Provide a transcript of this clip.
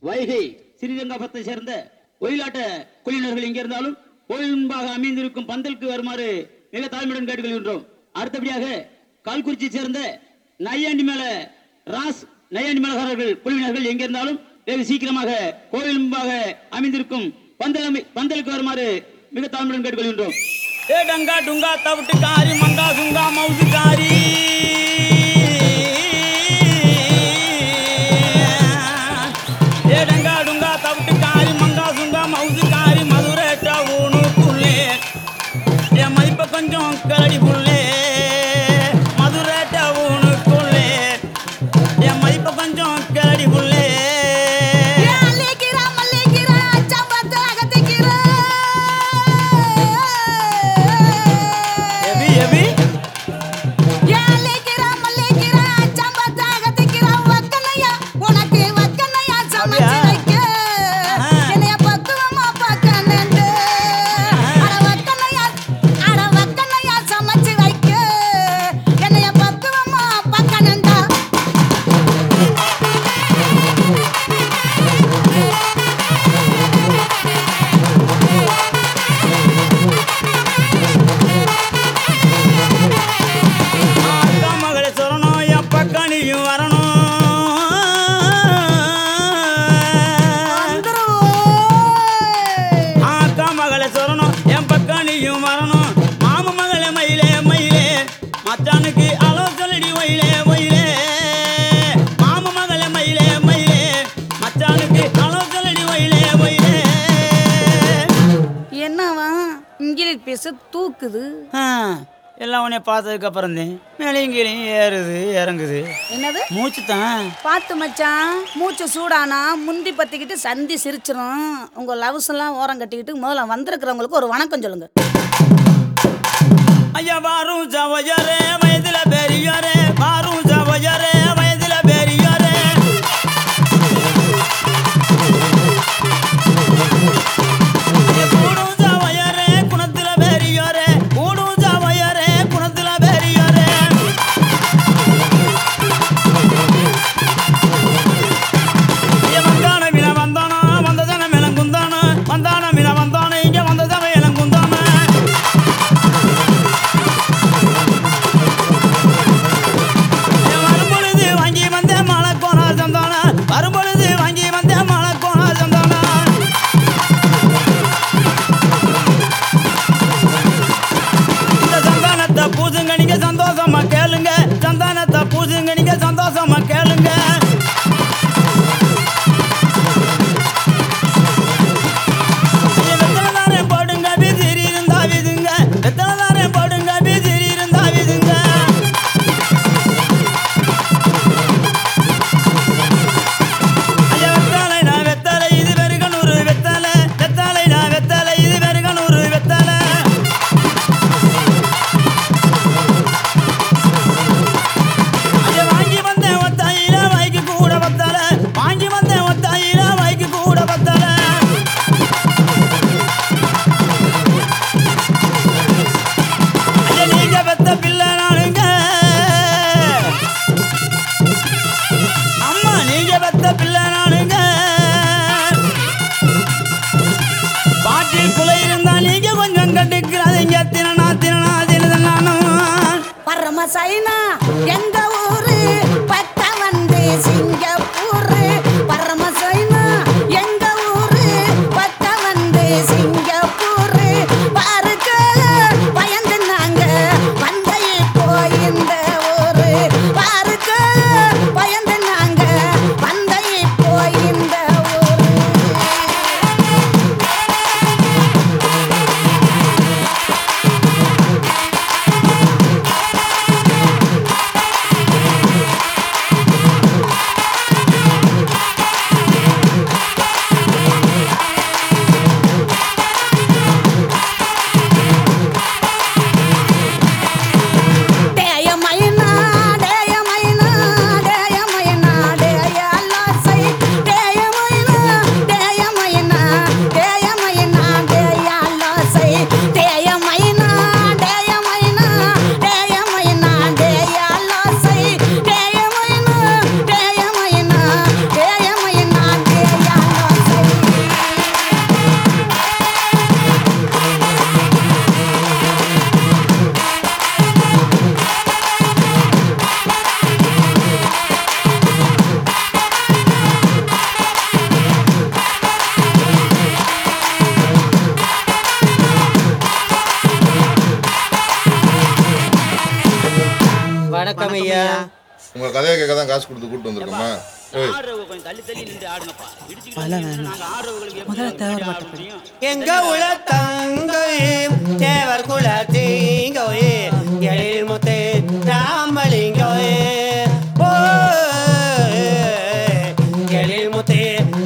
வைகை ஸ்ரீரங்கபத்தை சேர்ந்த ஒயிலாட்ட குழுவினர்கள் எங்கே இருந்தாலும் கோயில் முன்பாக அமைந்திருக்கும் பந்தலுக்கு வருமாறு மிக தாழ்மையுடன் கேட்டுக்கொள்கின்றோம் அடுத்தபடியாக கால்குறிச்சி சேர்ந்த நையாண்டி மேல ராஸ் நையாண்டி மேலகாரர்கள் குழுவினர்கள் எங்கே இருந்தாலும் வெகு சீக்கிரமாக கோயில் முன்பாக அமைந்திருக்கும் பந்தல் அமை- பந்தலுக்கு வருமாறு மிக தாழ்மையுடன் கேட்டுக்கொள்கின்றோம் ஏ டங்கா டுங்கா தவிட்டுக்காரி மங்கா சுங்கா மவுசுக்காரி ஏ டங்கா டுங்கா தவிட்டுக்காரி மங்கா சுங்கா மவுசுக்காரி மதுரை டவுனுக்குள்ளே என் மதிப்பை கொஞ்சம் கரடி புள்ளே மதுரை டவுனுக்குள்ளே என் மதிப்பை கொஞ்சம் கரடி புள்ளே அள்ளிக்கிறா, மல்லிக்கிறா, சம்பத்து அகத்திக்கிறா. எபி எபி அள்ளிக்கிறா, மல்லிக்கிறா, சம்பத்து அகத்திக்கிறா. வக்கனையா, உனக்கு வக்கனையா சமைச்சு அப்படியா? வைக்க. ஆஹா. என்னைய பக்குவமா பார்க்கணுண்டு. அட வக்கனையா, அட வக்கனையா சமைச்சு வைக்க. என்னைய பக்குவமா பார்க்கணுண்டா. அக்கா மகளை சொல்லணும் என் பக்கம் நீயும் வரணும் வந்துருவோம். அக்கா மகளை சொல்லணும் என் பக்கம் நீயும் வரணும் மாம மகளே மயிலே மயிலே மச்சானுக்கு அளவு சொல்லடி ஒயிலே ஒயிலே மாம மகளே மயிலே மயிலே மச்சானுக்கு அளவு சொல்லடி ஒயிலே ஒயிலே என்னவா இங்கிலீஷ் பேச தூக்குது ஆ, எல்லாம் உன்னை பார்த்ததுக்கு அப்புறம் தான் மேலேயும் கீழையும் ஏறுது இறங்குது என்னது மூச்சு தான் பார்த்து மச்சான் மூச்சு சூடானா முந்தி பத்திக்கிட்டு சந்தி சிரிச்சிரும் உங்க லவ்ஸ் எல்லாம் ஓரம் கட்டிக்கிட்டு முதல்ல வந்திருக்கிறவங்களுக்கு ஒரு வணக்கம் சொல்லுங்க ஐயா பாரும் சவஜரே வயதுல பெரியாரே பாரும் சவஜரே வயதுல பெரியாரே ஐயா, கூடும் சவஜரே குணத்துல பெரியாரே கூடும் சவஜரே குணத்துல பெரியாரே ஐயா, வந்தான மின வந்தானா வந்த ஜன மிளங்குந்தானா வந்தான மின வந்தானா இங்க வந்த ஜன இளங்குந்தானா வரும்பொழுது வணக்கம் ஐயா உங்க கதையை கேட்க தான் காசு கொடுத்து கூட்டு வந்திருக்கோமா ஏய் ஆடுறவங்க கொஞ்சம் தள்ளி தள்ளி நின்று ஆடுங்கப்பா இடிச்சுக்கிட்டு நாங்க ஆடுறவங்களுக்கு எப்படி ஆட முடியும் எங்க உல தங்கோயே தேவர் குல தீங்கோயே எழில் முத்து ராமலிங்கோயே ஓ எழில் முத்து